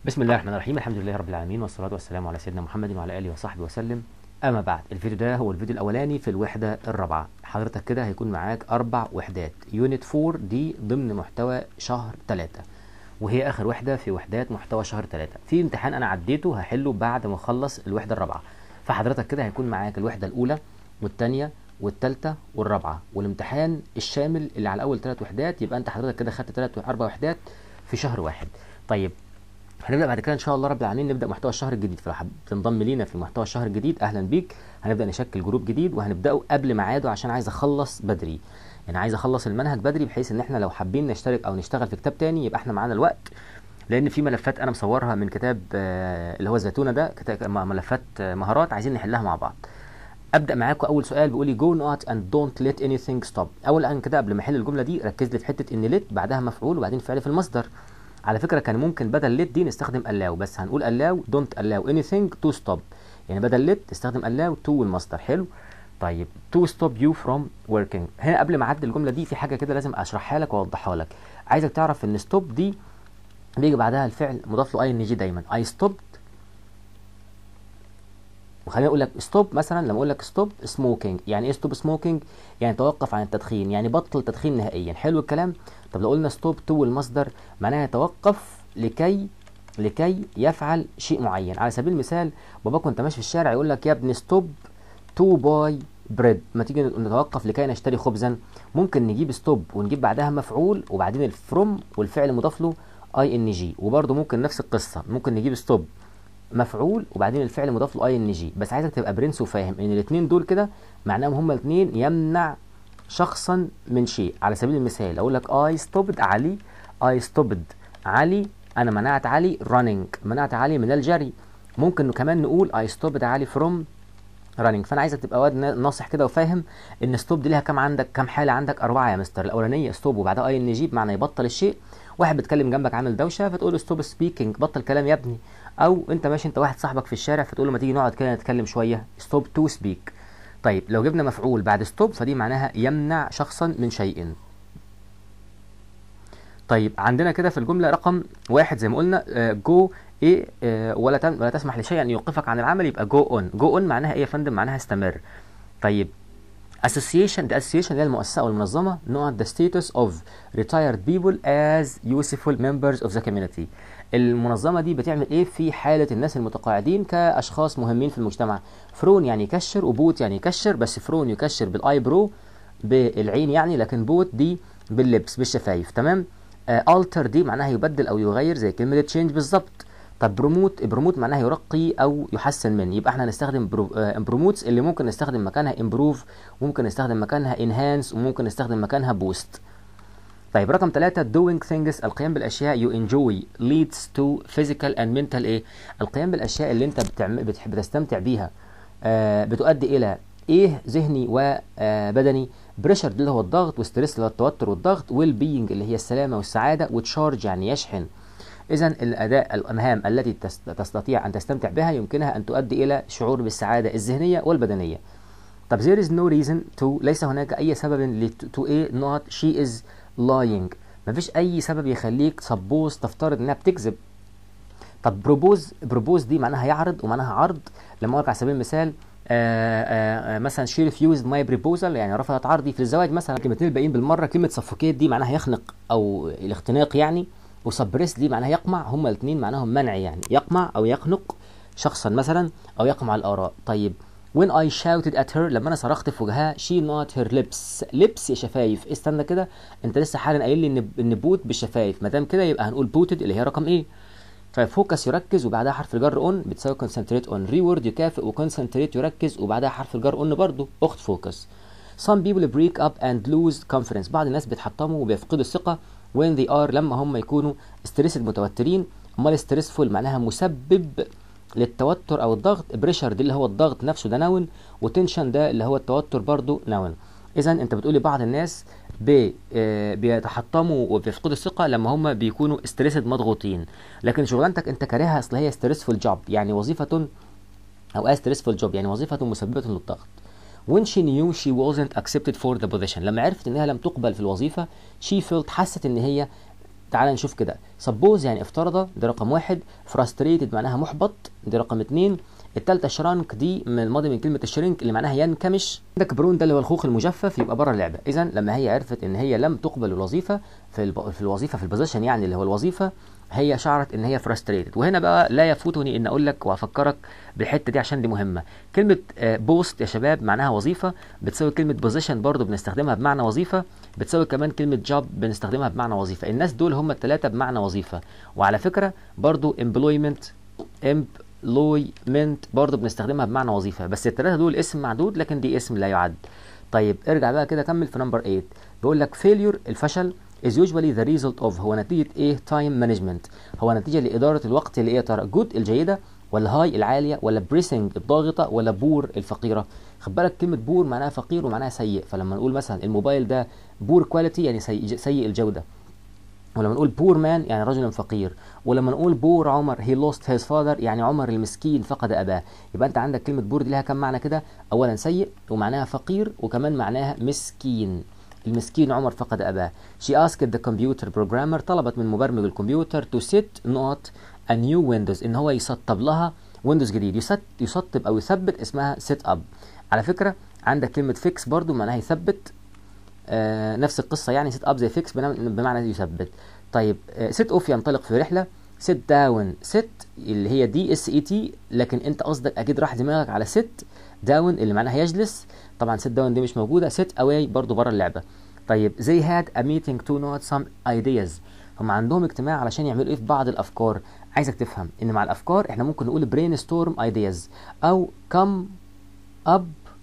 بسم الله الرحمن الرحيم الحمد لله رب العالمين والصلاة والسلام على سيدنا محمد وعلى آله وصحبه وسلم أما بعد الفيديو ده هو الفيديو الأولاني في الوحدة الرابعة حضرتك كده هيكون معاك أربع وحدات يونت 4 دي ضمن محتوى شهر 3 وهي آخر وحدة في وحدات محتوى شهر 3 في امتحان أنا عديته هحله بعد ما أخلص الوحدة الرابعة فحضرتك كده هيكون معاك الوحدة الأولى والثانية والثالثة والرابعة والامتحان الشامل اللي على أول ثلاث وحدات يبقى أنت حضرتك كده خدت ثلاث أربع وحدات في شهر واحد طيب هنبدا بعد كده ان شاء الله رب العالمين نبدا محتوى الشهر الجديد فلو حابب تنضم لينا في محتوى الشهر الجديد اهلا بيك هنبدا نشكل جروب جديد وهنبداه قبل ميعاده عشان عايز اخلص بدري يعني عايز اخلص المنهج بدري بحيث ان احنا لو حابين نشترك او نشتغل في كتاب تاني يبقى احنا معانا الوقت لان في ملفات انا مصورها من كتاب آه، اللي هو الزيتونه ده كتاب ملفات آه، مهارات عايزين نحلها مع بعض ابدا معاكم اول سؤال بيقول لي جو نوت اند دونت ليت اني ثينج ستوب اول عن كده قبل ما احل الجمله دي ركز لي في حته ان ليت بعدها مفعول وبعدين فعل في المصدر على فكره كان ممكن بدل ليت دي نستخدم allow بس هنقول allow don't allow anything to stop يعني بدل ليت استخدم allow to المصدر حلو طيب to stop you from working هنا قبل ما اعدي الجمله دي في حاجه كده لازم اشرحها لك واوضحها لك عايزك تعرف ان stop دي بيجي بعدها الفعل مضاف له اي ان جي دايما I stopped وخليني اقول لك ستوب مثلا لما اقول لك ستوب سموكينج يعني ايه ستوب سموكينج يعني توقف عن التدخين يعني بطل تدخين نهائيا حلو الكلام طب لو قلنا ستوب تو المصدر معناها يتوقف لكي لكي يفعل شيء معين على سبيل المثال باباك وانت ماشي في الشارع يقول لك يا ابني ستوب تو باي بريد ما تيجي نتوقف لكي نشتري خبزا ممكن نجيب ستوب ونجيب بعدها مفعول وبعدين الفروم والفعل مضاف له اي ان جي وبرده ممكن نفس القصه ممكن نجيب ستوب مفعول وبعدين الفعل مضاف له اي ان جي بس عايزك تبقى برنس وفاهم ان الاثنين دول كده معناهم هما الاثنين يمنع شخصا من شيء على سبيل المثال اقول لك اي ستوبد علي اي ستوبد علي انا منعت علي running منعت علي من الجري ممكن كمان نقول اي ستوبد علي فروم رانينج فانا عايزك تبقى واد ناصح كده وفاهم ان ستوب دي ليها كام عندك كام حاله عندك اربعه يا مستر الاولانيه ستوب وبعدها اي ان جي بمعنى يبطل الشيء واحد بيتكلم جنبك عامل دوشه فتقول له ستوب سبيكينج بطل كلام يا ابني او انت ماشي انت واحد صاحبك في الشارع فتقول له ما تيجي نقعد كده نتكلم شويه ستوب تو سبيك طيب لو جبنا مفعول بعد ستوب فدي معناها يمنع شخصا من شيء طيب عندنا كده في الجمله رقم واحد زي ما قلنا جو ايه آه ولا تم ولا تسمح لشيء ان يوقفك عن العمل يبقى جو اون جو اون معناها ايه يا فندم معناها استمر طيب association the association اللي هي المؤسسه او المنظمه not the status of retired people as useful members of the community المنظمه دي بتعمل ايه في حاله الناس المتقاعدين كاشخاص مهمين في المجتمع فرون يعني يكشر وبوت يعني يكشر بس فرون يكشر بالاي برو بالعين يعني لكن بوت دي باللبس بالشفايف تمام التر دي معناها يبدل او يغير زي كلمه تشينج بالظبط طب بروموت بروموت معناها يرقي او يحسن من يبقى احنا هنستخدم بروموتس اللي ممكن نستخدم مكانها امبروف وممكن نستخدم مكانها انهانس وممكن نستخدم مكانها بوست طيب رقم ثلاثة doing things القيام بالأشياء you enjoy leads to physical and mental إيه؟ القيام بالأشياء اللي أنت بتعمل بتحب بتستمتع بيها آه بتؤدي إلى إيه ذهني وبدني بريشر اللي هو الضغط وستريس اللي هو التوتر والضغط ويل بينج اللي هي السلامة والسعادة وتشارج يعني يشحن إذا الأداء الأمهام التي تستطيع أن تستمتع بها يمكنها أن تؤدي إلى شعور بالسعادة الذهنية والبدنية. طب there is no reason to ليس هناك أي سبب to a not she is lying مفيش أي سبب يخليك suppose تفترض إنها بتكذب. طب بروبوز بروبوز دي معناها يعرض ومعناها عرض لما أقول على سبيل المثال آآ آآ مثلا she refused my proposal يعني رفضت عرضي في الزواج مثلا الكلمتين الباقيين بالمرة كلمة suffocate دي معناها يخنق أو الاختناق يعني وسبريس دي معناها يقمع هما الاثنين معناهم منع يعني يقمع او يخنق شخصا مثلا او يقمع الاراء طيب when I shouted at her لما انا صرخت في وجهها she not her lips lips يا شفايف استنى كده انت لسه حالا قايل لي ان ان بوت بالشفايف ما دام كده يبقى هنقول بوتد اللي هي رقم ايه ففوكس يركز وبعدها حرف الجر اون بتساوي concentrate on reword يكافئ وconcentrate يركز وبعدها حرف الجر اون برضه اخت فوكس some people break up and lose confidence بعض الناس بيتحطموا وبيفقدوا الثقه when they are لما هم يكونوا ستريسد متوترين امال ستريسفول معناها مسبب للتوتر او الضغط بريشر دي اللي هو الضغط نفسه ده نون وتنشن ده اللي هو التوتر برضو نون اذا انت بتقولي بعض الناس بي آه بيتحطموا وبيفقدوا الثقه لما هم بيكونوا ستريسد مضغوطين لكن شغلانتك انت كارهها اصل هي ستريسفول جوب يعني وظيفه او ستريسفول جوب يعني وظيفه مسببه للضغط when she knew she wasn't accepted for the position لما عرفت انها لم تقبل في الوظيفه she felt حست ان هي تعال نشوف كده suppose يعني افترض دي رقم واحد frustrated معناها محبط دي رقم اتنين التالتة شرانك دي من الماضي من كلمة الشرينك اللي معناها ينكمش عندك برون ده اللي هو الخوخ المجفف يبقى بره اللعبة إذا لما هي عرفت إن هي لم تقبل الوظيفة في الب... في الوظيفة في البوزيشن يعني اللي هو الوظيفة هي شعرت ان هي frustrated وهنا بقى لا يفوتني ان اقول لك وافكرك بالحته دي عشان دي مهمه كلمه بوست يا شباب معناها وظيفه بتساوي كلمه بوزيشن برضو بنستخدمها بمعنى وظيفه بتساوي كمان كلمه جوب بنستخدمها بمعنى وظيفه الناس دول هم الثلاثه بمعنى وظيفه وعلى فكره برضو employment employment برضو بنستخدمها بمعنى وظيفه بس الثلاثه دول اسم معدود لكن دي اسم لا يعد طيب ارجع بقى كده كمل في نمبر 8 بيقول لك failure الفشل is usually the result of هو نتيجة ايه time management هو نتيجة لإدارة الوقت اللي ايه ترى good الجيدة ولا هاي العالية ولا بريسنج الضاغطة ولا بور الفقيرة خد بالك كلمة بور معناها فقير ومعناها سيء فلما نقول مثلا الموبايل ده بور كواليتي يعني سيء, سيء الجودة ولما نقول بور مان يعني رجل فقير ولما نقول بور عمر هي لوست هيز فاذر يعني عمر المسكين فقد اباه يبقى انت عندك كلمه بور دي لها كم معنى كده اولا سيء ومعناها فقير وكمان معناها مسكين المسكين عمر فقد أباه. She asked the computer programmer طلبت من مبرمج الكمبيوتر to set not a new windows إن هو يسطب لها ويندوز جديد يسط يسطب أو يثبت اسمها set up. على فكرة عندك كلمة fix برضو معناها يثبت آه نفس القصة يعني set up زي fix بمعنى يثبت. طيب آه set off ينطلق في رحلة sit down sit اللي هي دي اس اي تي لكن انت قصدك اكيد راح دماغك على sit down اللي معناها يجلس طبعا sit down دي مش موجوده sit away برضو بره اللعبه طيب they had a meeting to note some ideas هم عندهم اجتماع علشان يعملوا ايه في بعض الافكار عايزك تفهم ان مع الافكار احنا ممكن نقول brainstorm ideas او come up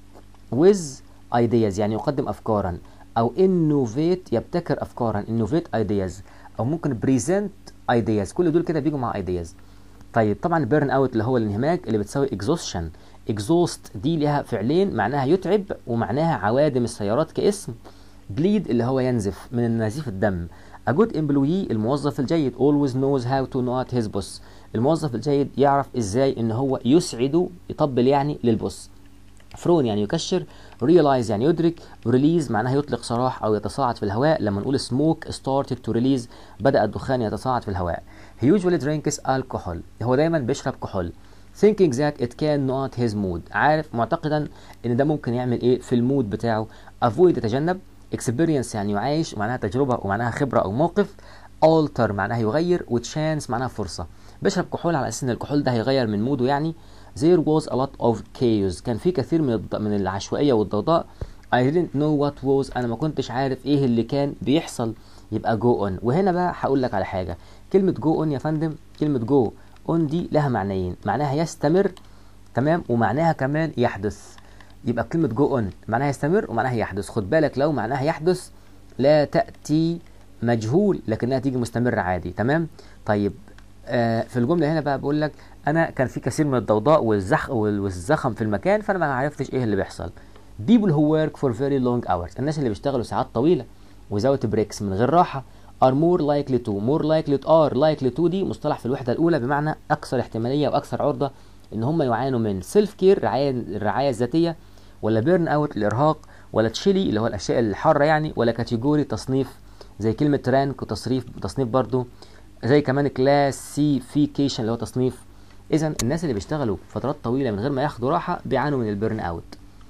with ideas يعني يقدم افكارا او innovate يبتكر افكارا innovate ideas او ممكن present ideas كل دول كده بيجوا مع ideas طيب طبعا بيرن اوت اللي هو الانهماك اللي بتساوي exhaustion exhaust دي لها فعلين معناها يتعب ومعناها عوادم السيارات كاسم bleed اللي هو ينزف من نزيف الدم a good employee الموظف الجيد always knows how to not his boss الموظف الجيد يعرف ازاي ان هو يسعد يطبل يعني للبوس فرون يعني يكشر realize يعني يدرك release معناها يطلق سراح او يتصاعد في الهواء لما نقول smoke started to release بدأ الدخان يتصاعد في الهواء he usually drinks alcohol هو دايما بيشرب كحول thinking that it can not his mood عارف معتقدا ان ده ممكن يعمل ايه في المود بتاعه avoid يتجنب experience يعني يعيش ومعناها تجربة ومعناها خبرة او موقف alter معناها يغير وتشانس معناها فرصة بيشرب كحول على اساس ان الكحول ده هيغير من موده يعني there was a lot of chaos كان في كثير من الض... من العشوائية والضوضاء I didn't know what was انا ما كنتش عارف ايه اللي كان بيحصل يبقى go on وهنا بقى هقول لك على حاجة كلمة go on يا فندم كلمة go on دي لها معنيين معناها يستمر تمام ومعناها كمان يحدث يبقى كلمة جو اون معناها يستمر ومعناها يحدث خد بالك لو معناها يحدث لا تأتي مجهول لكنها تيجي مستمر عادي تمام طيب آه في الجملة هنا بقى بقول لك أنا كان في كثير من الضوضاء والزخ والزخم في المكان فأنا ما عرفتش إيه اللي بيحصل people who work for very long hours الناس اللي بيشتغلوا ساعات طويلة without breaks من غير راحة are more likely to more likely to are likely to دي مصطلح في الوحدة الأولى بمعنى أكثر احتمالية وأكثر عرضة إن هم يعانوا من سيلف كير الرعاية الرعاية الذاتية ولا بيرن اوت الارهاق ولا تشيلي اللي هو الاشياء الحاره يعني ولا كاتيجوري تصنيف زي كلمه رانك وتصريف تصنيف برضو زي كمان كلاسيفيكيشن اللي هو تصنيف اذا الناس اللي بيشتغلوا فترات طويله من غير ما ياخدوا راحه بيعانوا من البيرن اوت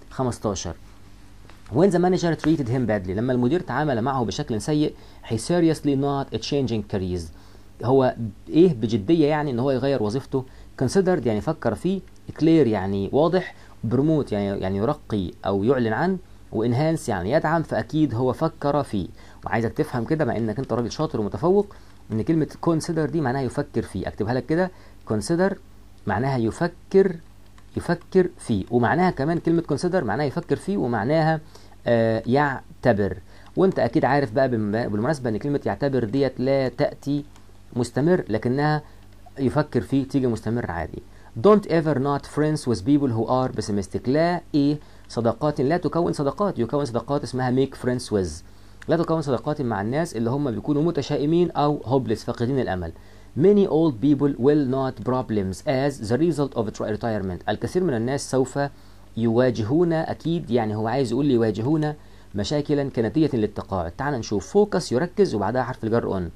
15 when the manager treated him badly لما المدير تعامل معه بشكل سيء he seriously not changing careers هو ايه بجديه يعني ان هو يغير وظيفته considered يعني فكر فيه clear يعني واضح بروموت يعني يعني يرقي او يعلن عن وانهانس يعني يدعم فاكيد هو فكر فيه وعايزك تفهم كده مع انك انت راجل شاطر ومتفوق ان كلمه كونسيدر دي معناها يفكر فيه اكتبها لك كده كونسيدر معناها يفكر يفكر فيه ومعناها كمان كلمه كونسيدر معناها يفكر فيه ومعناها آه يعتبر وانت اكيد عارف بقى بالمناسبه ان كلمه يعتبر ديت لا تاتي مستمر لكنها يفكر فيه تيجي مستمر عادي Don't ever not friends with people who are pessimistic لا ايه صداقات لا تكون صداقات يكون صداقات اسمها make friends with لا تكون صداقات مع الناس اللي هم بيكونوا متشائمين او hopeless فاقدين الامل Many old people will not problems as the result of retirement الكثير من الناس سوف يواجهون اكيد يعني هو عايز يقول لي يواجهون مشاكلا كنتيجة للتقاعد تعال نشوف فوكس يركز وبعدها حرف الجر on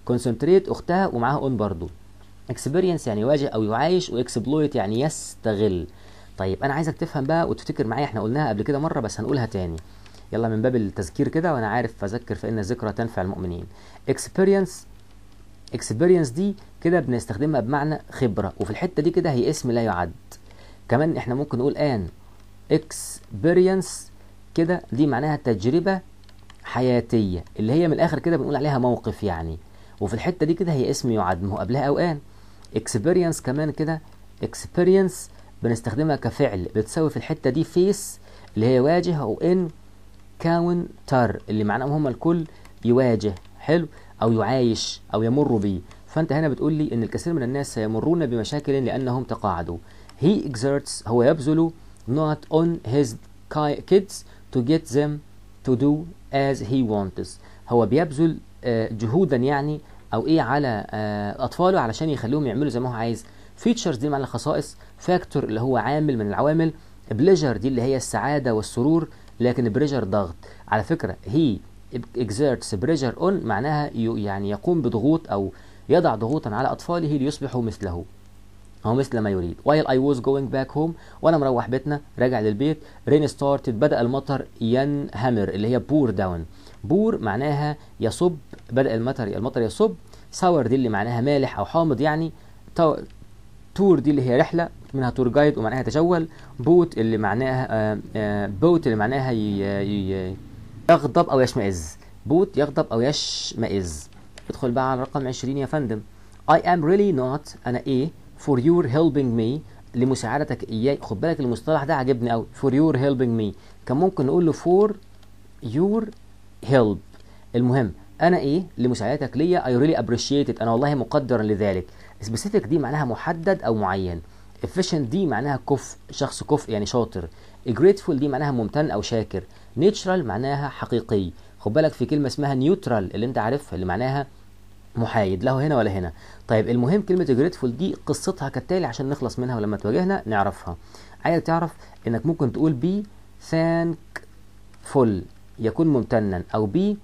concentrate اختها ومعاها اون برضو experience يعني يواجه او يعايش واكسبلويت يعني يستغل طيب انا عايزك تفهم بقى وتفتكر معايا احنا قلناها قبل كده مره بس هنقولها تاني يلا من باب التذكير كده وانا عارف فذكر فان الذكرى تنفع المؤمنين experience experience دي كده بنستخدمها بمعنى خبره وفي الحته دي كده هي اسم لا يعد كمان احنا ممكن نقول ان experience كده دي معناها تجربه حياتيه اللي هي من الاخر كده بنقول عليها موقف يعني وفي الحته دي كده هي اسم يعد ما هو قبلها او ان experience كمان كده experience بنستخدمها كفعل بتساوي في الحته دي فيس اللي هي واجه او ان كاونتر اللي معناهم هما الكل يواجه حلو او يعايش او يمر بيه فانت هنا بتقول لي ان الكثير من الناس سيمرون بمشاكل لانهم تقاعدوا he exerts هو يبذل not on his kids to get them to do as he wants هو بيبذل جهودا يعني او ايه على اطفاله علشان يخليهم يعملوا زي ما هو عايز فيتشرز دي معنى خصائص فاكتور اللي هو عامل من العوامل بليجر دي اللي هي السعاده والسرور لكن بريجر ضغط على فكره هي exerts pressure on معناها يعني يقوم بضغوط او يضع ضغوطا على اطفاله ليصبحوا مثله أو مثل ما يريد while I was going back home وأنا مروح بيتنا راجع للبيت rain started بدأ المطر ينهمر اللي هي بور داون بور معناها يصب بدأ المطر المطر يصب ساور دي اللي معناها مالح أو حامض يعني تور دي اللي هي رحلة منها تور جايد ومعناها يتجول بوت اللي معناها آآ آآ بوت اللي معناها يغضب أو يشمئز بوت يغضب أو يشمئز ادخل بقى على رقم 20 يا فندم I am really not أنا إيه for your helping me لمساعدتك إياي خد بالك المصطلح ده عجبني أوي for your helping me كان ممكن نقول له for your help المهم أنا إيه لمساعدتك ليا I really appreciate it أنا والله مقدرا لذلك specific دي معناها محدد أو معين efficient دي معناها كفء شخص كفء يعني شاطر grateful دي معناها ممتن أو شاكر natural معناها حقيقي خد بالك في كلمة اسمها نيوترال اللي انت عارفها اللي معناها محايد لا هنا ولا هنا طيب المهم كلمة جريتفول دي قصتها كالتالي عشان نخلص منها ولما تواجهنا نعرفها عايزك تعرف انك ممكن تقول بي thankful يكون ممتنا او بي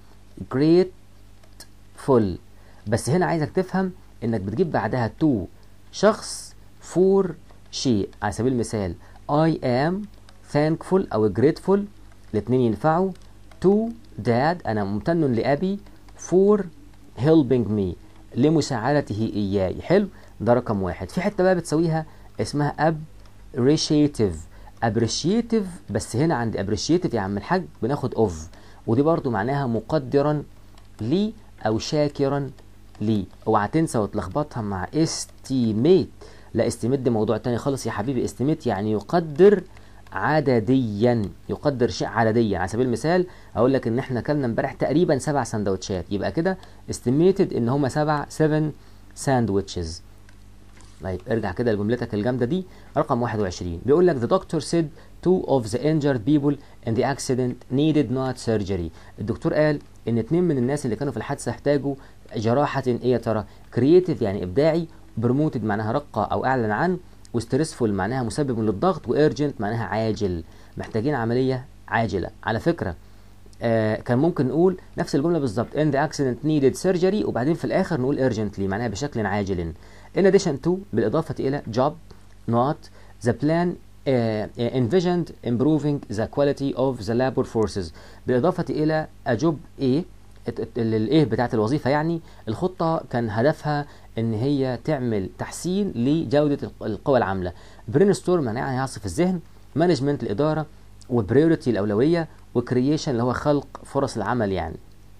grateful بس هنا عايزك تفهم انك بتجيب بعدها تو شخص for شيء على سبيل المثال I am thankful او grateful الاتنين ينفعوا to dad انا ممتن لابي for helping me لمساعدته إياي حلو ده رقم واحد في حتة بقى بتسويها اسمها appreciative appreciative بس هنا عند appreciative يا عم الحاج بناخد of ودي برضو معناها مقدرا لي أو شاكرا لي اوعى تنسى وتلخبطها مع estimate لا estimate ده موضوع تاني خالص يا حبيبي estimate يعني يقدر عدديا يقدر شيء عدديا على سبيل المثال اقول لك ان احنا كلنا امبارح تقريبا سبع سندوتشات يبقى كده estimated ان هما سبع 7 ساندوتشز طيب ارجع كده لجملتك الجامده دي رقم 21 بيقول لك the doctor said two of the injured people in the accident needed not surgery الدكتور قال ان اتنين من الناس اللي كانوا في الحادثه احتاجوا جراحه ايه يا ترى creative يعني ابداعي promoted معناها رقى او اعلن عن وستريسفول معناها مسبب للضغط وارجنت معناها عاجل محتاجين عمليه عاجله على فكره آه كان ممكن نقول نفس الجمله بالظبط in the accident needed surgery وبعدين في الاخر نقول urgently معناها بشكل عاجل in addition to بالاضافه الى job not the plan uh, envisioned improving the quality of the labor forces بالاضافه الى a job ايه الايه بتاعت الوظيفه يعني الخطه كان هدفها ان هي تعمل تحسين لجوده القوى العامله برين ستورم يعني يعصف الذهن مانجمنت الاداره وبريورتي الاولويه وكرييشن اللي هو خلق فرص العمل يعني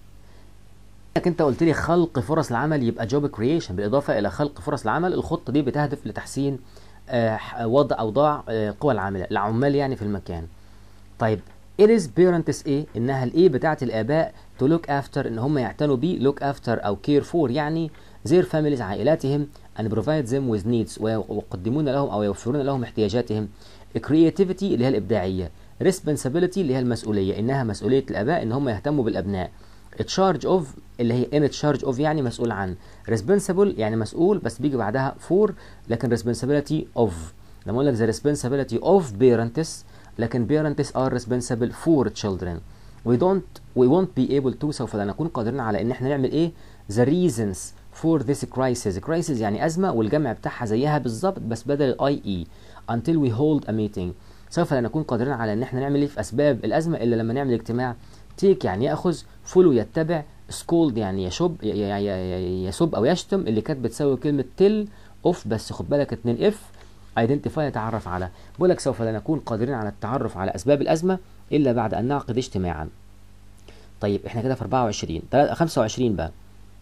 انك انت قلت لي خلق فرص العمل يبقى جوب كرييشن بالاضافه الى خلق فرص العمل الخطه دي بتهدف لتحسين آه وضع اوضاع آه قوى العامله العمال يعني في المكان طيب it is parents ايه انها الايه بتاعت الاباء to look after ان هم يعتنوا بيه look after او care for يعني their families عائلاتهم and provide them with needs ويقدمون لهم او يوفرون لهم احتياجاتهم creativity اللي هي الابداعيه responsibility اللي هي المسؤوليه انها مسؤوليه الاباء ان هم يهتموا بالابناء charge of اللي هي in charge of يعني مسؤول عن responsible يعني مسؤول بس بيجي بعدها for لكن responsibility of لما اقول لك the responsibility of parents لكن parents are responsible for children we don't we won't be able to سوف لا نكون قادرين على ان احنا نعمل ايه the reasons for this crisis crisis يعني أزمة والجمع بتاعها زيها بالظبط بس بدل الاي اي until we hold a meeting سوف لا نكون قادرين على ان احنا نعمل ايه في اسباب الازمه الا لما نعمل اجتماع تيك يعني ياخذ فولو يتبع سكولد يعني يشب ي- ي- ي- يسب او يشتم اللي كانت بتساوي كلمه تل اوف بس خد بالك اتنين اف ايدنتيفاي يتعرف على بقول لك سوف لا نكون قادرين على التعرف على اسباب الازمه الا بعد ان نعقد اجتماعا طيب احنا كده في 24 تلا- 25 بقى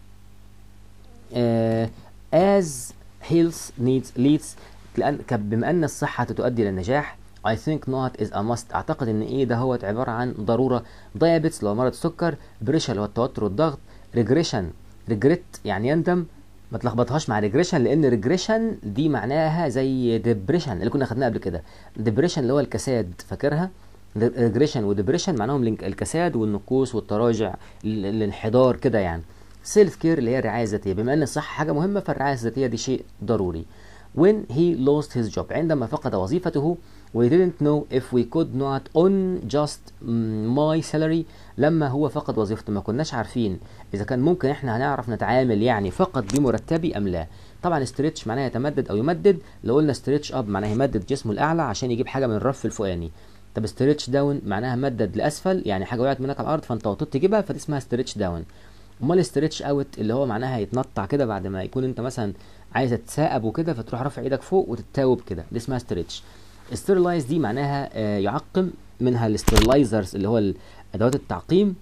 آه as health needs leads لأن ك- بما أن الصحة تؤدي إلى النجاح I think not is a must أعتقد إن إيه ده هو عبارة عن ضرورة diabetes اللي هو مرض السكر pressure اللي هو التوتر والضغط regression regret يعني يندم ما تلخبطهاش مع regression لأن regression دي معناها زي depression اللي كنا خدناها قبل كده depression اللي هو الكساد فاكرها regression وديبريشن معناهم الانك- الكساد والنقوص والتراجع ال- الانحدار كده يعني سيلف كير اللي هي الرعايه الذاتيه بما ان الصحه حاجه مهمه فالرعايه الذاتيه دي شيء ضروري when he lost his job عندما فقد وظيفته we didn't know if we could not on just mm, my salary لما هو فقد وظيفته ما كناش عارفين اذا كان ممكن احنا هنعرف نتعامل يعني فقط بمرتبي ام لا طبعا استريتش معناها يتمدد او يمدد لو قلنا استريتش اب معناها يمدد جسمه الاعلى عشان يجيب حاجه من الرف الفوقاني طب ستريتش داون معناها مدد لاسفل يعني حاجه وقعت منك على الارض فانت وطيت تجيبها فدي اسمها ستريتش داون امال ستريتش اوت اللي هو معناها يتنطع كده بعد ما يكون انت مثلا عايز تتثاقب وكده فتروح رافع ايدك فوق وتتاوب كده دي اسمها ستريتش ستيرلايز دي معناها آه، يعقم منها الستيرلايزرز اللي هو ال- ادوات التعقيم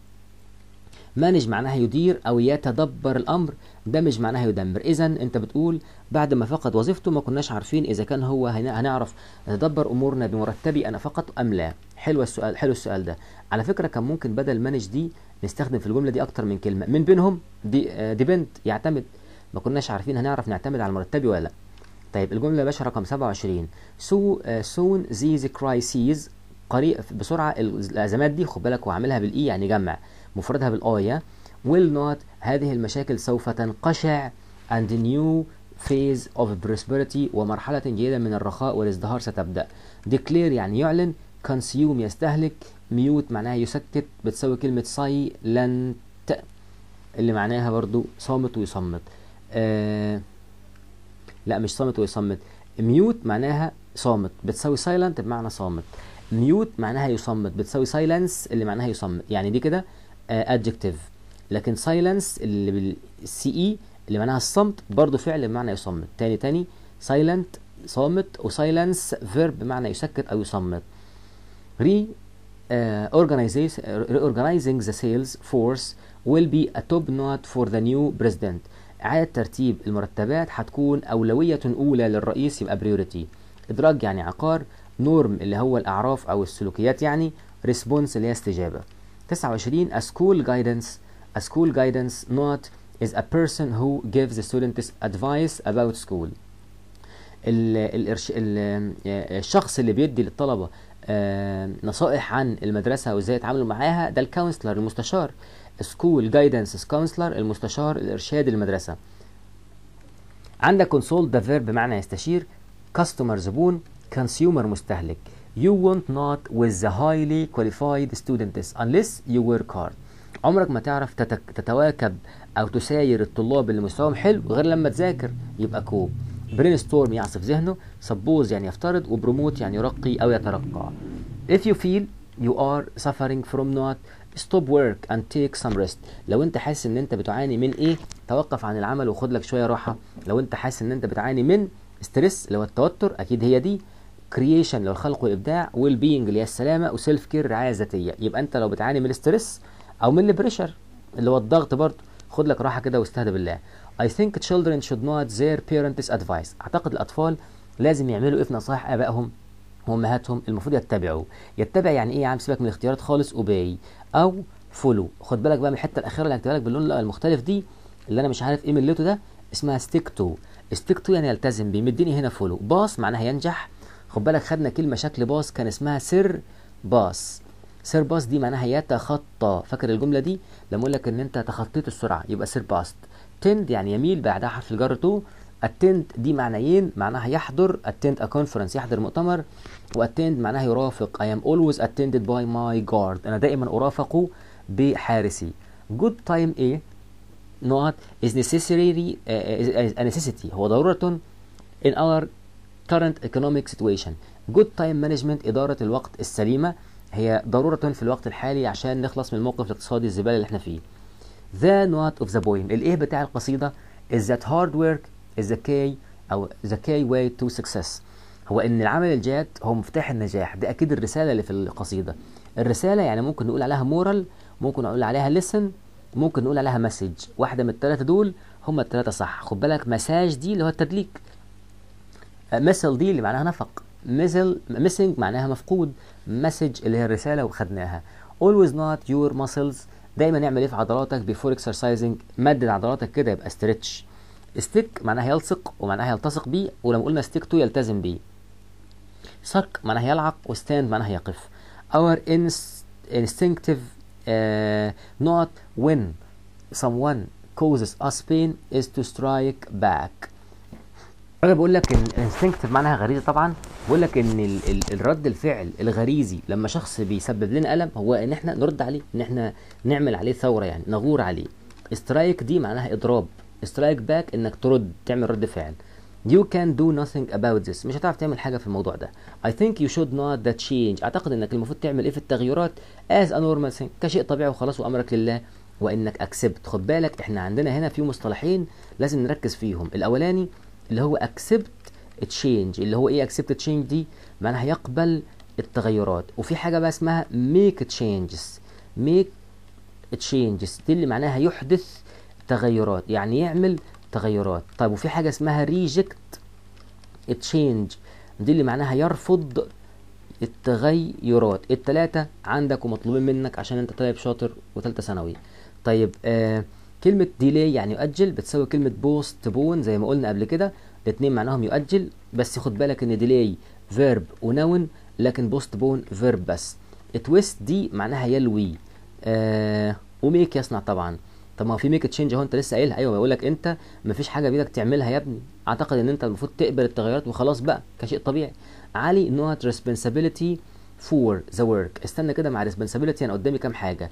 مانج معناها يدير او يتدبر الامر دمج معناها يدمر اذا انت بتقول بعد ما فقد وظيفته ما كناش عارفين اذا كان هو هن- هنعرف نتدبر امورنا بمرتبي انا فقط ام لا حلو السؤال حلو السؤال ده على فكره كان ممكن بدل مانج دي نستخدم في الجمله دي اكتر من كلمه من بينهم دي ديبند يعتمد ما كناش عارفين هنعرف نعتمد على مرتبي ولا لا طيب الجمله يا باشا رقم 27 سو سون these crises قريب بسرعه الازمات دي خد بالك وعاملها بالاي يعني جمع مفردها بالايه will not هذه المشاكل سوف تنقشع and new phase of prosperity ومرحلة جيدة من الرخاء والازدهار ستبدأ declare يعني يعلن consume يستهلك mute معناها يسكت بتساوي كلمة silent اللي معناها برضو صامت ويصمت آه لا مش صامت ويصمت ميوت معناها صامت بتساوي سايلنت بمعنى صامت ميوت معناها يصمت بتساوي سايلنس اللي معناها يصمت يعني دي كده ادجكتيف لكن سايلنس اللي بالسي اي اللي معناها الصمت برضو فعل بمعنى يصمت تاني تاني سايلنت صامت وسايلنس فيرب بمعنى يسكت او يصمت ري reorganizing the sales force will be a top note for the new president إعادة ترتيب المرتبات هتكون أولوية أولى للرئيس يبقى priority إدراج يعني عقار نورم اللي هو الأعراف أو السلوكيات يعني response اللي هي استجابة 29 a school guidance a school guidance note is a person who gives the students advice about school ال الإرش... ال الشخص اللي بيدي للطلبة آه نصائح عن المدرسة وازاي يتعاملوا معاها ده الكونسلر المستشار سكول جايدنس كونسلر المستشار الارشاد المدرسة عندك كونسول ده فيرب بمعنى يستشير كاستمر زبون كونسيومر مستهلك you won't not with the highly qualified students unless you work hard عمرك ما تعرف تتك... تتواكب او تساير الطلاب اللي مستواهم حلو غير لما تذاكر يبقى كوب برين ستورم يعصف ذهنه سبوز يعني يفترض وبروموت يعني يرقي او يترقى if you feel you are suffering from not stop work and take some rest لو انت حاسس ان انت بتعاني من ايه توقف عن العمل وخد لك شويه راحه لو انت حاسس ان انت بتعاني من ستريس اللي هو التوتر اكيد هي دي كرييشن لو الخلق والابداع ويل بينج اللي هي السلامه وسيلف كير رعايه ذاتيه يبقى انت لو بتعاني من الستريس او من البريشر اللي هو الضغط برضه خد لك راحه كده واستهدى بالله I think children should not their parents advice اعتقد الاطفال لازم يعملوا ايه في نصائح ابائهم وامهاتهم المفروض يتبعوا يتبع يعني ايه يا عم سيبك من الاختيارات خالص اوباي او فولو خد بالك بقى من الحته الاخيره اللي هكتبها لك باللون المختلف دي اللي انا مش عارف ايه ملته ده اسمها ستيك تو ستيك تو يعني يلتزم بيه مديني هنا فولو باص معناها ينجح خد بالك خدنا كلمه شكل باص كان اسمها سر باص سير باص دي معناها يتخطى فاكر الجمله دي لما اقول لك ان انت تخطيت السرعه يبقى سير باست تند يعني يميل بعدها حرف الجر تو attend دي معنيين معناها يحضر attend a conference يحضر مؤتمر واttend معناها يرافق I am always attended by my guard أنا دائما أرافق بحارسي good time إيه not is necessary uh, a necessity هو ضرورة in our current economic situation good time management إدارة الوقت السليمة هي ضرورة في الوقت الحالي عشان نخلص من الموقف الاقتصادي الزبالة اللي احنا فيه the note of the poem الايه بتاع القصيدة is that hard work is the key أو the key way to success هو ان العمل الجاد هو مفتاح النجاح دي اكيد الرسالة اللي في القصيدة الرسالة يعني ممكن نقول عليها مورال ممكن نقول عليها lesson ممكن نقول عليها مسج واحدة من الثلاثة دول هما الثلاثة صح خد بالك مساج دي اللي هو التدليك مثل دي اللي معناها نفق مثل missing معناها مفقود مسج اللي هي الرسالة وخدناها always not your muscles دايما نعمل ايه في عضلاتك before exercising مدد عضلاتك كده يبقى stretch stick معناها يلصق ومعناها يلتصق بيه ولما قلنا stick to يلتزم بيه suck معناها يلعق وstand معناها يقف our instinctive uh, not when someone causes us pain is to strike back انا بقول لك ان instinctive معناها غريزه طبعا بقول لك ان ال ال الرد الفعل الغريزي لما شخص بيسبب لنا الم هو ان احنا نرد عليه ان احنا نعمل عليه ثوره يعني نغور عليه سترايك دي معناها اضراب سترايك باك انك ترد تعمل رد فعل You can do nothing about this مش هتعرف تعمل حاجة في الموضوع ده I think you should not that change أعتقد إنك المفروض تعمل إيه في التغيرات as a normal thing كشيء طبيعي وخلاص وأمرك لله وإنك accept خد بالك إحنا عندنا هنا في مصطلحين لازم نركز فيهم الأولاني اللي هو accept change اللي هو إيه accept change دي معناها يقبل التغيرات وفي حاجة بقى اسمها make changes make changes دي اللي معناها يحدث تغيرات يعني يعمل تغيرات طيب وفي حاجة اسمها ريجكت تشينج دي اللي معناها يرفض التغيرات التلاتة عندك ومطلوبين منك عشان انت طالب شاطر وتالتة ثانوي طيب آه كلمة ديلي يعني يؤجل بتساوي كلمة بوست بون زي ما قلنا قبل كده الاتنين معناهم يؤجل بس خد بالك ان ديلي فيرب ونون لكن بوست بون فيرب بس تويست دي معناها يلوي آه وميك يصنع طبعا طب ما هو في ميك تشينج اهو انت لسه قايلها ايوه بقول لك انت مفيش حاجه بايدك تعملها يا ابني اعتقد ان انت المفروض تقبل التغيرات وخلاص بقى كشيء طبيعي علي نوت responsibility for the work استنى كده مع responsibility انا قدامي كام حاجه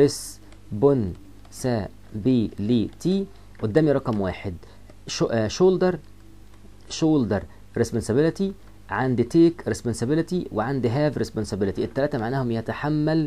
responsibility قدامي رقم واحد shoulder shoulder responsibility عندي take responsibility وعندي have responsibility التلاتة معناهم يتحمل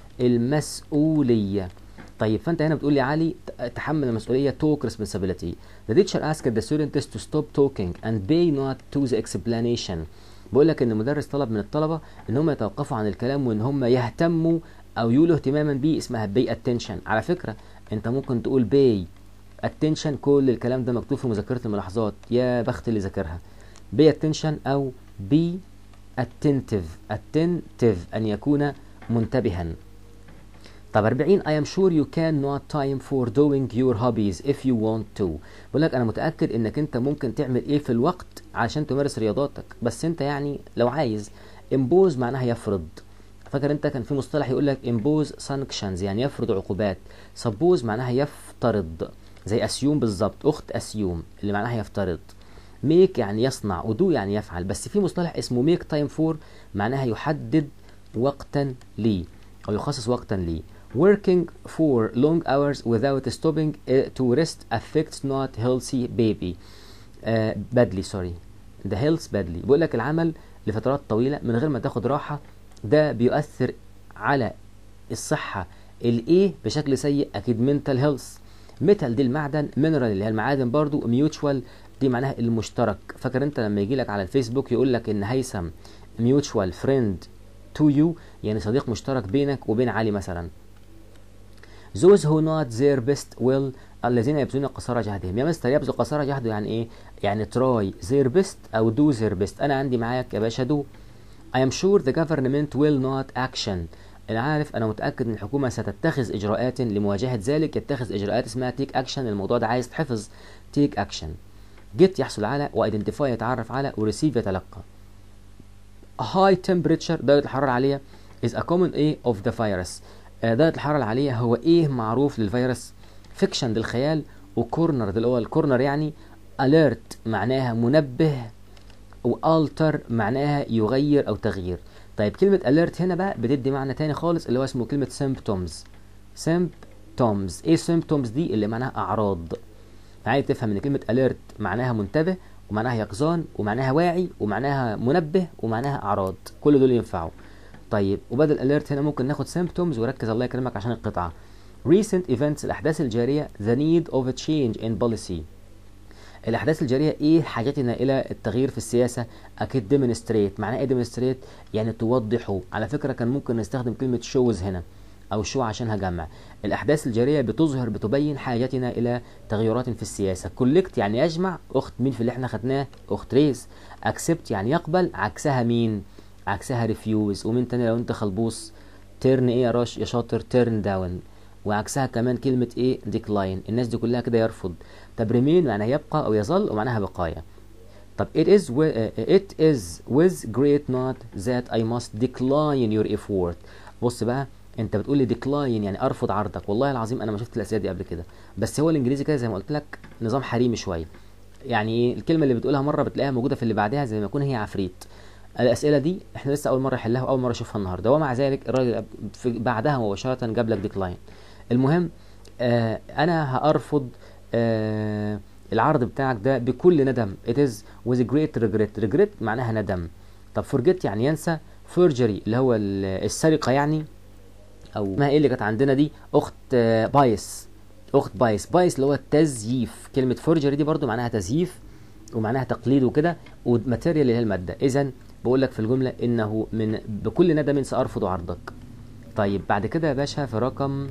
المسؤولية طيب فانت هنا بتقول لي علي تحمل المسؤوليه توك responsibility the teacher asked the students to stop talking and pay not to the explanation بقول لك ان المدرس طلب من الطلبه ان هم يتوقفوا عن الكلام وان هم يهتموا او يولوا اهتماما بيه اسمها pay attention على فكره انت ممكن تقول pay attention كل الكلام ده مكتوب في مذكره الملاحظات يا بخت اللي ذاكرها pay attention او be attentive attentive ان يكون منتبها طب 40 I am sure you can not time for doing your hobbies if you want to بقول لك انا متاكد انك انت ممكن تعمل ايه في الوقت عشان تمارس رياضاتك بس انت يعني لو عايز impose معناها يفرض فاكر انت كان في مصطلح يقول لك impose sanctions يعني يفرض عقوبات suppose معناها يفترض زي assume بالظبط اخت assume اللي معناها يفترض make يعني يصنع ودو يعني يفعل بس في مصطلح اسمه make time for معناها يحدد وقتا ليه او يخصص وقتا ليه Working for long hours without stopping uh, to rest affects not healthy baby uh, badly sorry the health badly بيقول لك العمل لفترات طويلة من غير ما تاخد راحة ده بيؤثر على الصحة الايه بشكل سيء اكيد mental health ميتال دي المعدن مينرال اللي هي المعادن برضو ميوتشوال دي معناها المشترك فاكر انت لما يجي لك على الفيسبوك يقول لك ان هيثم ميوتشوال فريند تو يو يعني صديق مشترك بينك وبين علي مثلا those who not their best will الذين يبذلون قصارى جهدهم يا مستر يبذل قصارى جهده يعني ايه يعني try their best او do their best انا عندي معاك يا باشا do I am sure the government will not action انا عارف انا متاكد ان الحكومه ستتخذ اجراءات لمواجهه ذلك يتخذ اجراءات اسمها تيك اكشن الموضوع ده عايز تحفظ تيك اكشن get يحصل على وايدنتيفاي يتعرف على وريسيف يتلقى A high temperature درجه الحراره العاليه is a common A of the virus درجة الحرارة العالية هو ايه معروف للفيروس فيكشن للخيال وكورنر اللي هو الكورنر يعني alert معناها منبه والتر معناها يغير او تغيير طيب كلمة alert هنا بقى بتدي معنى تاني خالص اللي هو اسمه كلمة symptoms symptoms ايه symptoms دي اللي معناها اعراض فعايز تفهم ان كلمه alert معناها منتبه ومعناها يقظان ومعناها واعي ومعناها منبه ومعناها اعراض كل دول ينفعوا طيب وبدل alert هنا ممكن ناخد symptoms وركز الله يكرمك عشان القطعه recent events الاحداث الجاريه the need of a change in policy الاحداث الجاريه ايه حاجتنا الى التغيير في السياسه اكيد demonstrate معناه ايه demonstrate يعني توضحوا على فكره كان ممكن نستخدم كلمه shows هنا او شو عشانها جمع الاحداث الجاريه بتظهر بتبين حاجتنا الى تغيرات في السياسه كولكت يعني يجمع اخت مين في اللي احنا خدناه اخت ريز اكسبت يعني يقبل عكسها مين عكسها ريفيوز ومين تاني لو انت خلبوص تيرن ايه يا راش يا شاطر تيرن داون وعكسها كمان كلمة ايه ديكلاين الناس دي كلها كده يرفض طب ريمين معناها يبقى او يظل ومعناها بقايا طب it is with, it is with great not that I must decline your effort بص بقى انت بتقول لي decline يعني ارفض عرضك والله العظيم انا ما شفت الاسئله دي قبل كده بس هو الانجليزي كده زي ما قلت لك نظام حريمي شويه يعني ايه الكلمه اللي بتقولها مره بتلاقيها موجوده في اللي بعدها زي ما يكون هي عفريت الاسئله دي احنا لسه اول مره نحلها واول مره اشوفها النهارده ومع ذلك الراجل في بعدها مباشره جاب لك ديكلاين المهم آه انا هارفض آه العرض بتاعك ده بكل ندم it is with great regret regret معناها ندم طب forget يعني ينسى forgery اللي هو السرقه يعني او ما ايه اللي كانت عندنا دي اخت آه بايس اخت بايس بايس اللي هو التزييف كلمه فورجري دي برضو معناها تزييف ومعناها تقليد وكده وماتيريال اللي هي الماده اذا بقول لك في الجمله انه من بكل ندم سارفض عرضك طيب بعد كده يا باشا في رقم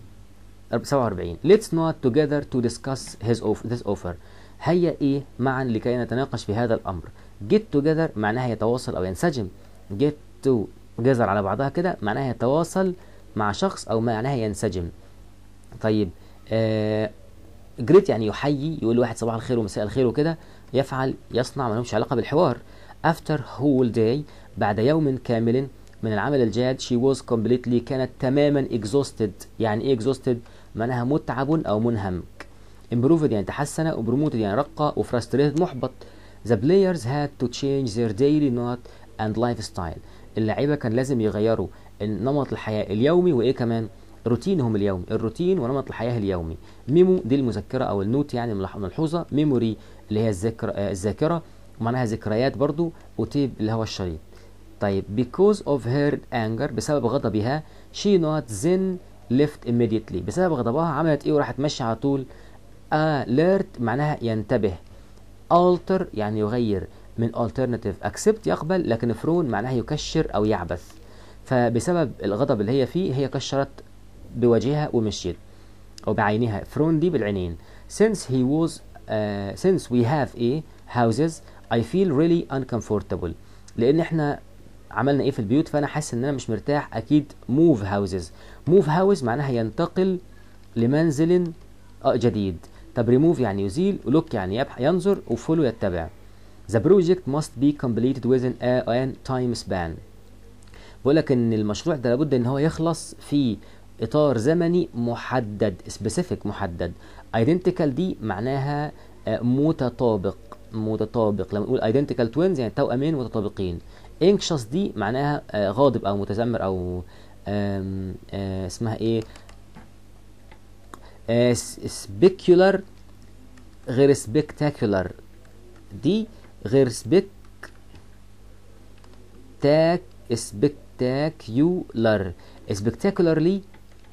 47 let's not together to discuss his offer, this offer هيا ايه معا لكي نتناقش في هذا الامر get together معناها يتواصل او ينسجم get together على بعضها كده معناها يتواصل مع شخص او معناها ينسجم طيب آه جريت يعني يحيي يقول لواحد صباح الخير ومساء الخير وكده يفعل يصنع ما لهمش علاقه بالحوار after whole day بعد يوم كامل من العمل الجاد she was completely كانت تماما exhausted يعني ايه exhausted معناها متعب او منهمك improved يعني تحسن وبروموتد يعني رقى وفرستريتد محبط the players had to change their daily not and lifestyle اللعيبه كان لازم يغيروا نمط الحياه اليومي وايه كمان روتينهم اليومي الروتين ونمط الحياه اليومي ميمو دي المذكره او النوت يعني ملحوظه ميموري اللي هي الذكر الذاكره ومعناها ذكريات برضو وتيب اللي هو الشريط طيب because of her anger بسبب غضبها she not then left immediately بسبب غضبها عملت ايه وراحت ماشيه على طول alert معناها ينتبه alter يعني يغير من alternative accept يقبل لكن فرون معناها يكشر او يعبث فبسبب الغضب اللي هي فيه هي كشرت بوجهها ومشيت او بعينها فرون دي بالعينين since he was uh, since we have a houses I feel really uncomfortable لان احنا عملنا ايه في البيوت فانا حاسس ان انا مش مرتاح اكيد move houses move house معناها ينتقل لمنزل جديد طب remove يعني يزيل ولوك يعني يبح ينظر وفولو يتبع the project must be completed within a, a time span بقول لك ان المشروع ده لابد ان هو يخلص في اطار زمني محدد سبيسيفيك محدد identical دي معناها متطابق متطابق لما نقول identical twins يعني توأمين متطابقين anxious دي معناها غاضب او متذمر او آم آم اسمها ايه سبيكولار غير سبيكتاكولار دي غير سبيك تاك سبيكتاكيولار سبيكتاكولارلي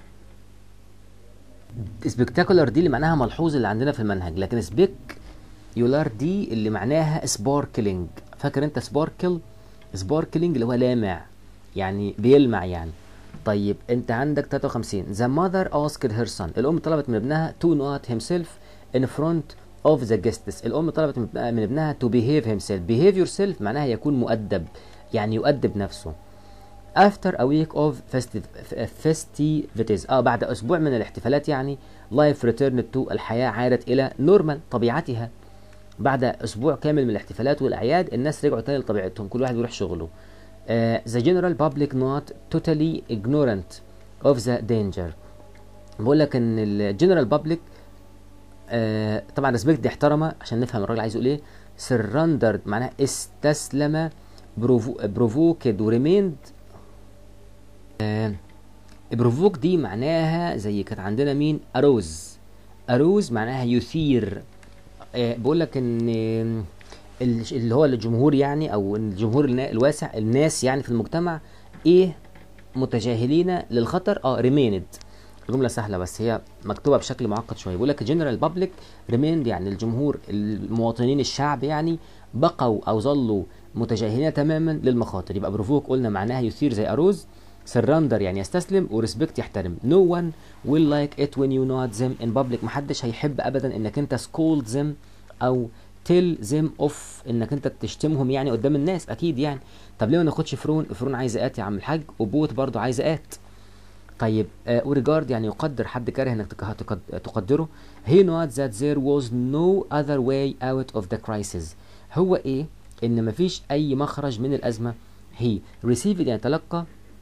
سبيكتاكولار دي اللي معناها ملحوظ اللي عندنا في المنهج لكن سبيك يولار دي اللي معناها سباركلينج فاكر انت سباركل سباركلينج اللي هو لامع يعني بيلمع يعني طيب انت عندك 53 the mother asked her son الام طلبت من ابنها to not himself in front of the guests الام طلبت من ابنها to behave himself behave yourself معناها يكون مؤدب يعني يؤدب نفسه after a week of festivities اه بعد اسبوع من الاحتفالات يعني life returned to الحياه عادت الى نورمال طبيعتها بعد اسبوع كامل من الاحتفالات والاعياد الناس رجعوا تاني لطبيعتهم كل واحد بيروح شغله uh, the general public not totally ignorant of the danger بقول لك ان الجنرال بابليك آه طبعا ريسبكت دي احترمه عشان نفهم الراجل عايز يقول ايه سرندرد معناها استسلم بروفو بروفوكد وريميند بروفوك دي معناها زي كانت عندنا مين اروز اروز معناها يثير آه بقول لك ان ال- اللي هو الجمهور يعني او الجمهور النا- الواسع الناس يعني في المجتمع ايه متجاهلين للخطر اه ريميند جملة سهلة بس هي مكتوبة بشكل معقد شوية بيقول لك جنرال بابليك ريميند يعني الجمهور المواطنين الشعب يعني بقوا او ظلوا متجاهلين تماما للمخاطر يبقى بروفوك قلنا معناها يثير زي اروز سرندر يعني يستسلم وريسبكت يحترم no one will like it when you nod them in public محدش هيحب ابدا انك انت scold them او tell them off انك انت تشتمهم يعني قدام الناس اكيد يعني طب ليه ما ناخدش فرون فرون عايزه ات يا عم الحاج وبوت برضو عايزه ات طيب وريجارد يعني يقدر حد كاره انك تك- تقد- تقدره he noted that there was no other way out of the crisis هو ايه ان مفيش اي مخرج من الازمه he received يعني تلقى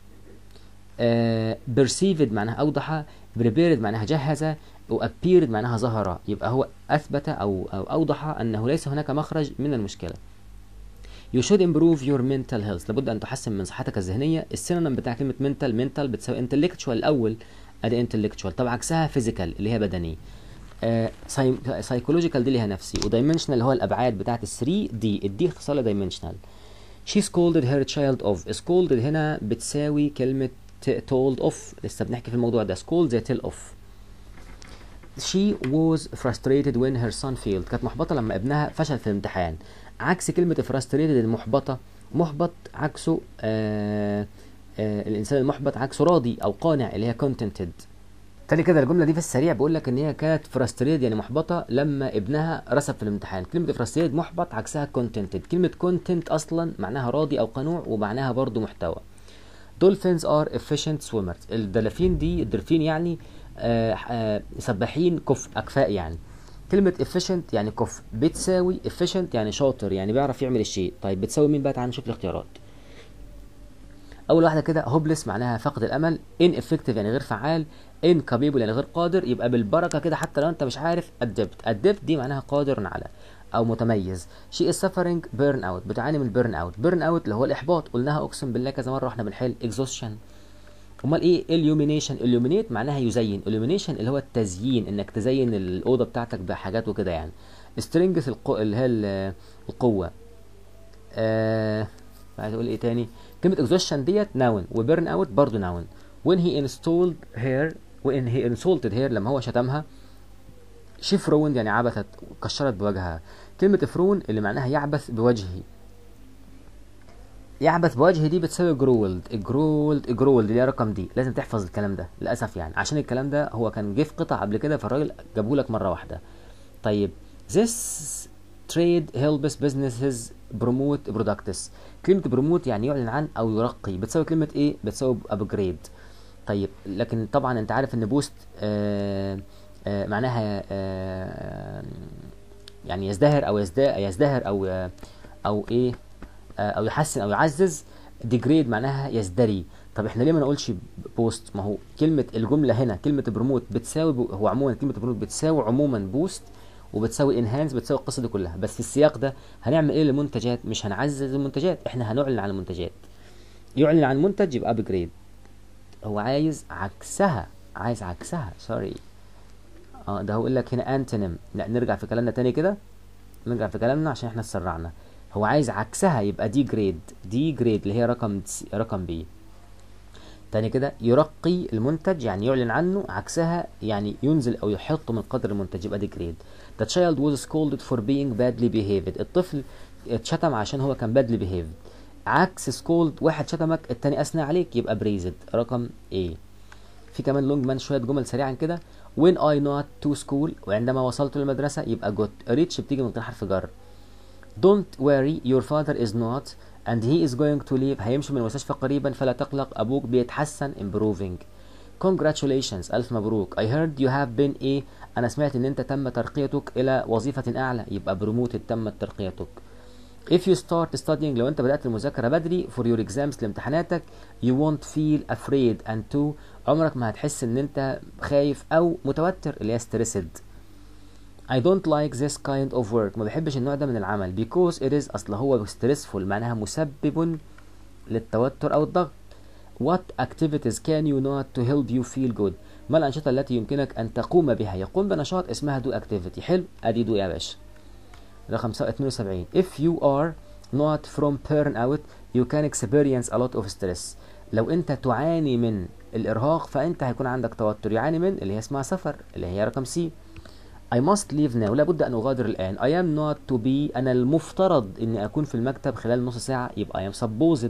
آه perceived معناها اوضح prepared معناها جهز وappeared معناها ظهر يبقى هو اثبت او او اوضح انه ليس هناك مخرج من المشكله You should improve your mental health لابد ان تحسن من صحتك الذهنيه السينونيم بتاع كلمه mental mental بتساوي intellectual الاول ادي intellectual طب عكسها physical اللي هي بدني آه psychological دي ليها نفسي ودايمنشنال اللي هو الابعاد بتاعت ال 3 دي الدي اختصار دايمنشنال she scolded her child of scolded هنا بتساوي كلمه told off لسه بنحكي في الموضوع ده scold زي tell off she was frustrated when her son failed كانت محبطة لما ابنها فشل في الامتحان عكس كلمة frustrated المحبطة محبط عكسه آه آه الإنسان المحبط عكسه راضي أو قانع اللي هي contented تاني كده الجملة دي في السريع بقول لك إن هي كانت frustrated يعني محبطة لما ابنها رسب في الامتحان كلمة frustrated محبط عكسها contented كلمة content أصلا معناها راضي أو قنوع ومعناها برضو محتوى dolphins are efficient swimmers الدلافين دي الدلفين يعني آه آه سباحين كفء اكفاء يعني كلمة efficient يعني كفء بتساوي efficient يعني شاطر يعني بيعرف يعمل الشيء طيب بتساوي مين بقى تعال نشوف الاختيارات اول واحدة كده hopeless معناها فقد الامل ineffective يعني غير فعال incapable يعني غير قادر يبقى بالبركة كده حتى لو انت مش عارف adept adept دي معناها قادر على او متميز she is suffering burn out بتعاني من burn out burn out اللي هو الاحباط قلناها اقسم بالله كذا مره واحنا بنحل exhaustion امال ايه illumination illuminate معناها يزين illumination اللي هو التزيين انك تزين الاوضه بتاعتك بحاجات وكده يعني strength القو... اللي هي ال- القوه آه... عايز اقول ايه تاني كلمه exhaustion ديت noun وبرن اوت برضه noun when he installed her when he insulted her لما هو شتمها شي فروند يعني عبثت كشرت بوجهها كلمة فرون اللي معناها يعبث بوجهه يعبث بوجهه دي بتساوي جرولد جرولد جرولد اللي هي رقم دي لازم تحفظ الكلام ده للأسف يعني عشان الكلام ده هو كان جه في قطع قبل كده فالراجل جابه لك مرة واحدة طيب this trade helps businesses promote products كلمة promote يعني يعلن عن أو يرقي بتساوي كلمة إيه؟ بتساوي upgrade طيب لكن طبعا أنت عارف إن بوست آه آه معناها آه يعني يزدهر او يزدهر, يزدهر او آه او ايه آه او يحسن او يعزز ديجريد معناها يزدري طب احنا ليه ما نقولش بوست ما هو كلمه الجمله هنا كلمه بروموت بتساوي ب... هو عموما كلمه بروموت بتساوي عموما بوست وبتساوي انهانس بتساوي القصه دي كلها بس في السياق ده هنعمل ايه للمنتجات مش هنعزز المنتجات احنا هنعلن عن المنتجات يعلن عن منتج يبقى ابجريد هو عايز عكسها عايز عكسها سوري اه ده هقول لك هنا انتونيم لا نرجع في كلامنا تاني كده نرجع في كلامنا عشان احنا اتسرعنا هو عايز عكسها يبقى دي جريد دي جريد اللي هي رقم رقم بي تاني كده يرقي المنتج يعني يعلن عنه عكسها يعني ينزل او يحط من قدر المنتج يبقى دي جريد The child was scolded for being badly behaved الطفل اتشتم عشان هو كان badly behaved عكس سكولد واحد شتمك التاني اثنى عليك يبقى بريزد رقم A في كمان لونج مان شويه جمل سريعا كده when I not to school وعندما وصلت للمدرسة يبقى got reach بتيجي من غير حرف جر don't worry your father is not and he is going to leave هيمشي من المستشفى قريبا فلا تقلق أبوك بيتحسن improving congratulations ألف مبروك I heard you have been a أنا سمعت إن أنت تم ترقيتك إلى وظيفة أعلى يبقى promoted تمت ترقيتك If you start studying لو أنت بدأت المذاكرة بدري for your exams لامتحاناتك you won't feel afraid and to عمرك ما هتحس ان انت خايف او متوتر اللي هي stressed I don't like this kind of work ما بحبش النوع ده من العمل because it is اصل هو stressful معناها مسبب للتوتر او الضغط what activities can you not to help you feel good ما الأنشطة التي يمكنك أن تقوم بها يقوم بنشاط اسمها do activity حلو أدي do يا باشا رقم 72 if you are not from burn out you can experience a lot of stress لو انت تعاني من الارهاق فانت هيكون عندك توتر يعاني من اللي هي اسمها سفر اللي هي رقم سي I must leave now لابد أن أغادر الآن I am not to be أنا المفترض إني أكون في المكتب خلال نص ساعة يبقى I am supposed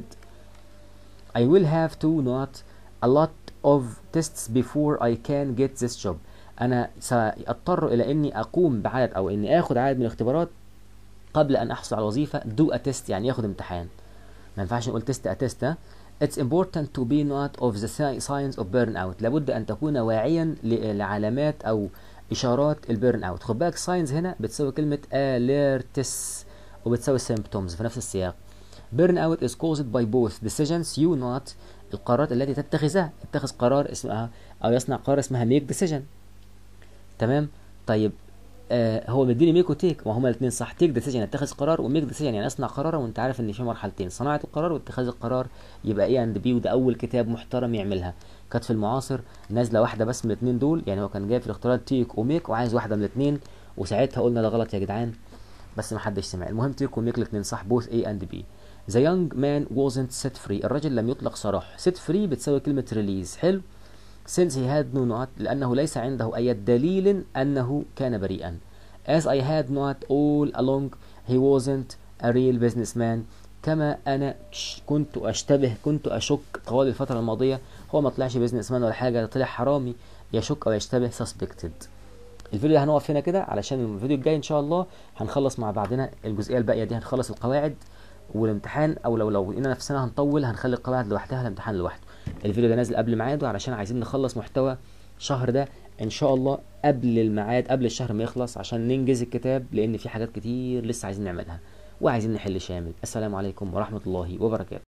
I will have to not a lot of tests before I can get this job أنا سأضطر إلى إني أقوم بعدد أو إني آخد عدد من الاختبارات قبل أن أحصل على وظيفة do a test يعني ياخد امتحان ما ينفعش نقول تيست اتست ها It's important to be not of the signs of burnout لابد أن تكون واعيا لعلامات أو إشارات البيرن أوت خد بالك signs هنا بتساوي كلمة alerts وبتساوي symptoms في نفس السياق burn out is caused by both decisions you not القرارات التي تتخذها اتخذ قرار اسمها أو يصنع قرار اسمها make decision تمام طيب آه هو مديني ميك وتيك وهما الاثنين صح تيك ديسيجن اتخذ قرار وميك ديسيجن يعني اصنع قرار وانت عارف ان في مرحلتين صناعه القرار واتخاذ القرار يبقى ايه اند بي وده اول كتاب محترم يعملها كانت في المعاصر نازله واحده بس من الاثنين دول يعني هو كان جايب في الاختيارات تيك وميك وعايز واحده من الاثنين وساعتها قلنا ده غلط يا جدعان بس ما حدش سمع المهم تيك وميك الاثنين صح بوث اي اند بي The young man wasn't set free الرجل لم يطلق سراح set free بتساوي كلمة release حلو since he had no not لأنه ليس عنده أي دليل أنه كان بريئا as I had not all along he wasn't a real businessman كما أنا كنت أشتبه كنت أشك طوال الفترة الماضية هو ما طلعش بيزنس مان ولا حاجة ده طلع حرامي يشك أو يشتبه suspected الفيديو ده هنقف هنا كده علشان الفيديو الجاي إن شاء الله هنخلص مع بعضنا الجزئية الباقية دي هنخلص القواعد والامتحان او لو لو لقينا نفسنا هنطول هنخلي القواعد لوحدها الامتحان لوحده الفيديو ده نازل قبل ميعاده علشان عايزين نخلص محتوى الشهر ده ان شاء الله قبل الميعاد قبل الشهر ما يخلص عشان ننجز الكتاب لان في حاجات كتير لسه عايزين نعملها وعايزين نحل شامل السلام عليكم ورحمة الله وبركاته